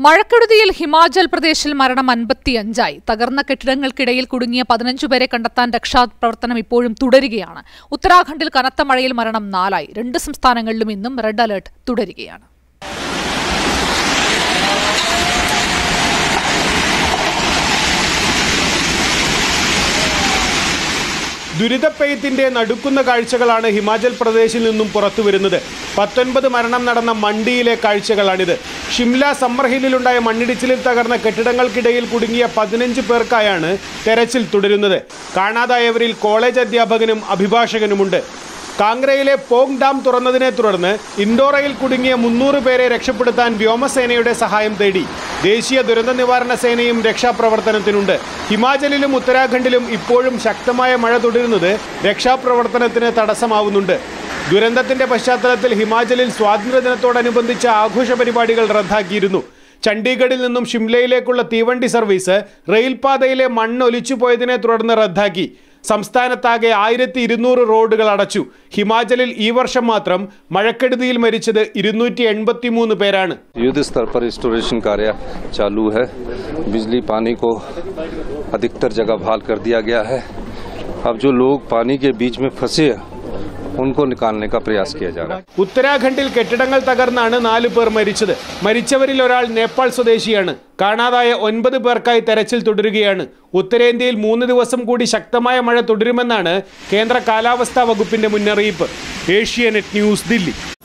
മഴക്കെടുതിയിൽ ഹിമാചൽ പ്രദേശിൽ മരണം അൻപത്തിയഞ്ചായി തകർന്ന കെട്ടിടങ്ങൾക്കിടയിൽ കുടുങ്ങിയ പതിനഞ്ചു പേരെ കണ്ടെത്താൻ രക്ഷാപ്രവർത്തനം ഇപ്പോഴും തുടരുകയാണ് ഉത്തരാഖണ്ഡിൽ കനത്ത മഴയിൽ മരണം നാലായി രണ്ട് സംസ്ഥാനങ്ങളിലും ഇന്നും റെഡ് അലർട്ട് തുടരുകയാണ് ദുരിതപ്പെയ്ത്തിന്റെ നടുക്കുന്ന കാഴ്ചകളാണ് ഹിമാചൽ പ്രദേശിൽ നിന്നും പുറത്തു വരുന്നത് പത്തൊൻപത് മരണം നടന്ന മണ്ടിയിലെ കാഴ്ചകളാണിത് ഷിംല സമ്മർ ഹില്ലിലുണ്ടായ മണ്ണിടിച്ചിലിൽ തകർന്ന കെട്ടിടങ്ങൾക്കിടയിൽ കുടുങ്ങിയ പതിനഞ്ച് പേർക്കായാണ് തെരച്ചിൽ തുടരുന്നത് കാണാതായവരിൽ കോളേജ് അധ്യാപകനും അഭിഭാഷകനുമുണ്ട് കാങ്ഗ്രയിലെ പോങ് ഡാം തുറന്നതിനെ തുടർന്ന് ഇൻഡോറയിൽ കുടുങ്ങിയ മുന്നൂറ് പേരെ രക്ഷപ്പെടുത്താൻ വ്യോമസേനയുടെ സഹായം തേടി ദേശീയ ദുരന്ത നിവാരണ സേനയും രക്ഷാപ്രവർത്തനത്തിനുണ്ട് ഹിമാചലിലും ഉത്തരാഖണ്ഡിലും ഇപ്പോഴും ശക്തമായ മഴ തുടരുന്നത് രക്ഷാപ്രവർത്തനത്തിന് തടസ്സമാവുന്നുണ്ട് ദുരന്തത്തിന്റെ പശ്ചാത്തലത്തിൽ ഹിമാചലിൽ സ്വാതന്ത്ര്യദിനത്തോടനുബന്ധിച്ച ആഘോഷ പരിപാടികൾ റദ്ദാക്കിയിരുന്നു ചണ്ഡീഗഡിൽ നിന്നും ഷിംലയിലേക്കുള്ള തീവണ്ടി സർവീസ് റെയിൽപാതയിലെ മണ്ണ് ഒലിച്ചുപോയതിനെ തുടർന്ന് റദ്ദാക്കി സംസ്ഥാനത്താകെ ആയിരത്തി ഇരുന്നൂറ് റോഡുകൾ അടച്ചു ഹിമാചലിൽ ഈ വർഷം മാത്രം മഴക്കെടുതിയിൽ മരിച്ചത് ഇരുന്നൂറ്റി എൺപത്തി മൂന്ന് പേരാണ് युद्ध स्तर पर रिस्टोरेशन कार्य चालू है बिजली पानी को अधिकतर जगह बहाल कर दिया गया है अब जो लोग पानी के बीच में फंसे हैं उनको निकालने का प्रयास किया जा रहा है ഉത്തരാഖണ്ഡിൽ കെട്ടിടങ്ങൾ തകർന്നാണ് നാല് പേർ മരിച്ചത് മരിച്ചവരിൽ ഒരാൾ നേപ്പാൾ സ്വദേശിയാണ് കാണാതായ ഒൻപത് പേർക്കായി തെരച്ചിൽ തുടരുകയാണ് ഉത്തരേന്ത്യയിൽ മൂന്ന് ദിവസം കൂടി ശക്തമായ മഴ തുടരുമെന്നാണ് കേന്ദ്ര കാലാവസ്ഥാ വകുപ്പിന്റെ മുന്നറിയിപ്പ് ഏഷ്യാനെറ്റ് ന്യൂസ് ദില്ലി